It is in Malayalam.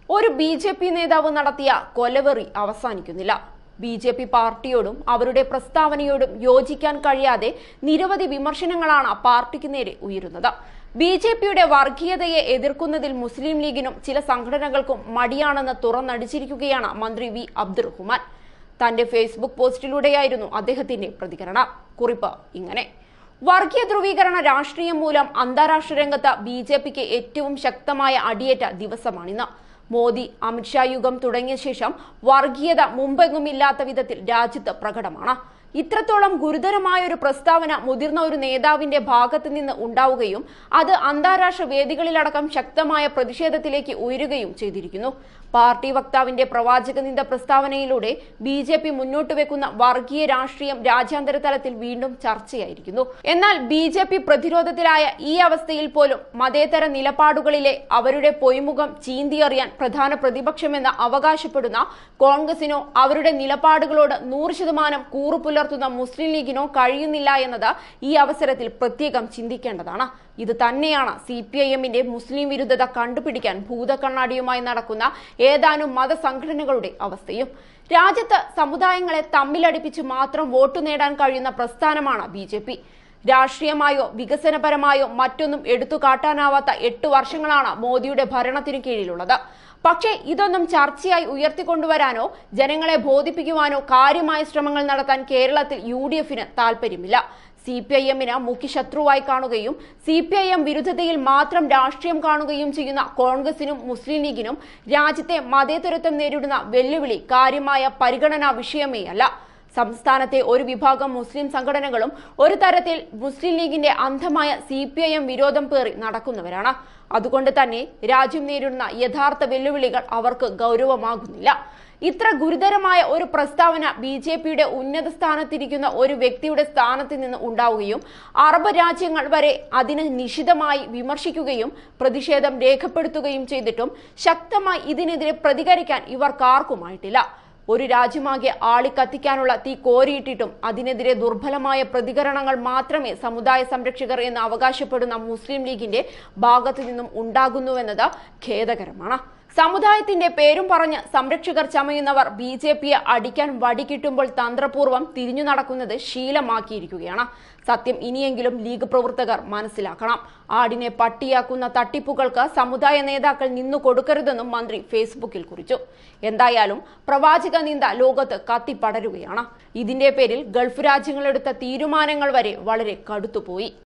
ഒരു ബി ജെ പി നേതാവ് നടത്തിയ കൊലവെറി അവസാനിക്കുന്നില്ല ബി ജെ പി പാർട്ടിയോടും അവരുടെ പ്രസ്താവനയോടും യോജിക്കാൻ കഴിയാതെ നിരവധി വിമർശനങ്ങളാണ് പാർട്ടിക്ക് നേരെ ഉയരുന്നത് ബി ജെ പിയുടെ വർഗീയതയെ എതിർക്കുന്നതിൽ മുസ്ലിം ലീഗിനും ചില സംഘടനകൾക്കും മടിയാണെന്ന് തുറന്നടിച്ചിരിക്കുകയാണ് മന്ത്രി വി അബ്ദുറഹ്മാൻ തന്റെ ഫേസ്ബുക്ക് പോസ്റ്റിലൂടെയായിരുന്നു അദ്ദേഹത്തിന്റെ പ്രതികരണം കുറിപ്പ് ഇങ്ങനെ വർഗീയ ധ്രുവീകരണ രാഷ്ട്രീയം മൂലം അന്താരാഷ്ട്ര രംഗത്ത് ബി ജെ പിക്ക് ഏറ്റവും ശക്തമായ അടിയേറ്റ ദിവസമാണിന്ന് മോദി അമിത്ഷാ യുഗം തുടങ്ങിയ ശേഷം വർഗീയത മുമ്പെങ്ങുമില്ലാത്ത വിധത്തിൽ രാജ്യത്ത് പ്രകടമാണ് ഇത്രത്തോളം ഗുരുതരമായ ഒരു പ്രസ്താവന മുതിർന്ന ഒരു നേതാവിന്റെ ഭാഗത്ത് നിന്ന് ഉണ്ടാവുകയും അത് അന്താരാഷ്ട്ര വേദികളിലടക്കം ശക്തമായ പ്രതിഷേധത്തിലേക്ക് ഉയരുകയും ചെയ്തിരിക്കുന്നു പാർട്ടി വക്താവിന്റെ പ്രവാചക നിന്ദ പ്രസ്താവനയിലൂടെ ബി ജെ പി മുന്നോട്ട് വെക്കുന്ന വർഗീയ രാഷ്ട്രീയം രാജ്യാന്തര തലത്തിൽ വീണ്ടും ചർച്ചയായിരിക്കുന്നു എന്നാൽ ബി ജെ പി പ്രതിരോധത്തിലായ ഈ അവസ്ഥയിൽ പോലും മതേതര നിലപാടുകളിലെ അവരുടെ പൊയ്മുഖം ചീന്തിയറിയാൻ പ്രധാന പ്രതിപക്ഷമെന്ന് അവകാശപ്പെടുന്ന കോൺഗ്രസിനോ അവരുടെ നിലപാടുകളോട് നൂറ് ശതമാനം കൂറു പുലർത്തുന്ന മുസ്ലിം ലീഗിനോ കഴിയുന്നില്ല എന്നത് ഈ അവസരത്തിൽ പ്രത്യേകം ചിന്തിക്കേണ്ടതാണ് ഇത് തന്നെയാണ് സി പി ഐ എമ്മിന്റെ മുസ്ലിം വിരുദ്ധത കണ്ടുപിടിക്കാൻ ഭൂതക്കണ്ണാടിയുമായി നടക്കുന്ന ഏതാനും മതസംഘടനകളുടെ അവസ്ഥയും രാജ്യത്ത് സമുദായങ്ങളെ തമ്മിലടിപ്പിച്ച് മാത്രം വോട്ടു നേടാൻ കഴിയുന്ന പ്രസ്ഥാനമാണ് ബി ജെ പി രാഷ്ട്രീയമായോ വികസനപരമായോ മറ്റൊന്നും എടുത്തു കാട്ടാനാവാത്ത എട്ട് വർഷങ്ങളാണ് മോദിയുടെ ഭരണത്തിനു കീഴിലുള്ളത് പക്ഷേ ഇതൊന്നും ചർച്ചയായി ഉയർത്തിക്കൊണ്ടുവരാനോ ജനങ്ങളെ ബോധിപ്പിക്കുവാനോ കാര്യമായ ശ്രമങ്ങൾ നടത്താൻ കേരളത്തിൽ യു ഡി എഫിന് താല്പര്യമില്ല സി പി ഐ എമ്മിന് മുഖ്യശത്രുവായി കാണുകയും സി പി ഐ എം വിരുദ്ധതയിൽ മാത്രം രാഷ്ട്രീയം കാണുകയും ചെയ്യുന്ന കോൺഗ്രസിനും മുസ്ലിം ലീഗിനും രാജ്യത്തെ മതേതരത്വം നേരിടുന്ന വെല്ലുവിളി കാര്യമായ പരിഗണനാ വിഷയമേ അല്ല സംസ്ഥാനത്തെ ഒരു വിഭാഗം മുസ്ലിം സംഘടനകളും ഒരു തരത്തിൽ മുസ്ലിം ലീഗിന്റെ അന്ധമായ സി പി ഐ എം വിരോധം പേറി നടക്കുന്നവരാണ് അതുകൊണ്ട് തന്നെ രാജ്യം നേരിടുന്ന യഥാർത്ഥ വെല്ലുവിളികൾ അവർക്ക് ഗൗരവമാകുന്നില്ല ഇത്ര ഗുരുതരമായ ഒരു പ്രസ്താവന ബി ജെ പിയുടെ ഉന്നത സ്ഥാനത്തിരിക്കുന്ന ഒരു വ്യക്തിയുടെ സ്ഥാനത്ത് നിന്ന് ഉണ്ടാവുകയും അറബ് രാജ്യങ്ങൾ വരെ അതിനെ നിശിതമായി വിമർശിക്കുകയും പ്രതിഷേധം രേഖപ്പെടുത്തുകയും ചെയ്തിട്ടും ശക്തമായി ഇതിനെതിരെ പ്രതികരിക്കാൻ ഇവർക്കാർക്കുമായിട്ടില്ല ഒരു രാജ്യമാകെ ആളിക്കത്തിക്കാനുള്ള തീ കോരിയിട്ടിട്ടും അതിനെതിരെ ദുർബലമായ പ്രതികരണങ്ങൾ മാത്രമേ സമുദായ സംരക്ഷകർ എന്ന് അവകാശപ്പെടുന്ന മുസ്ലിം ലീഗിന്റെ ഭാഗത്തു നിന്നും ഉണ്ടാകുന്നുവെന്നത് ഖേദകരമാണ് സമുദായത്തിന്റെ പേരും പറഞ്ഞ് സംരക്ഷകർ ചമയുന്നവർ ബി ജെ പിയെ അടിക്കാൻ വടി കിട്ടുമ്പോൾ തന്ത്രപൂർവ്വം തിരിഞ്ഞു നടക്കുന്നത് ശീലമാക്കിയിരിക്കുകയാണ് സത്യം ഇനിയെങ്കിലും ലീഗ് പ്രവർത്തകർ മനസ്സിലാക്കണം ആടിനെ പട്ടിയാക്കുന്ന തട്ടിപ്പുകൾക്ക് സമുദായ നേതാക്കൾ നിന്നു കൊടുക്കരുതെന്നും മന്ത്രി ഫേസ്ബുക്കിൽ കുറിച്ചു എന്തായാലും പ്രവാചക നിന്ദ ലോകത്ത് കത്തിപ്പടരുകയാണ് ഇതിന്റെ പേരിൽ ഗൾഫ് രാജ്യങ്ങളെടുത്ത തീരുമാനങ്ങൾ വരെ വളരെ കടുത്തുപോയി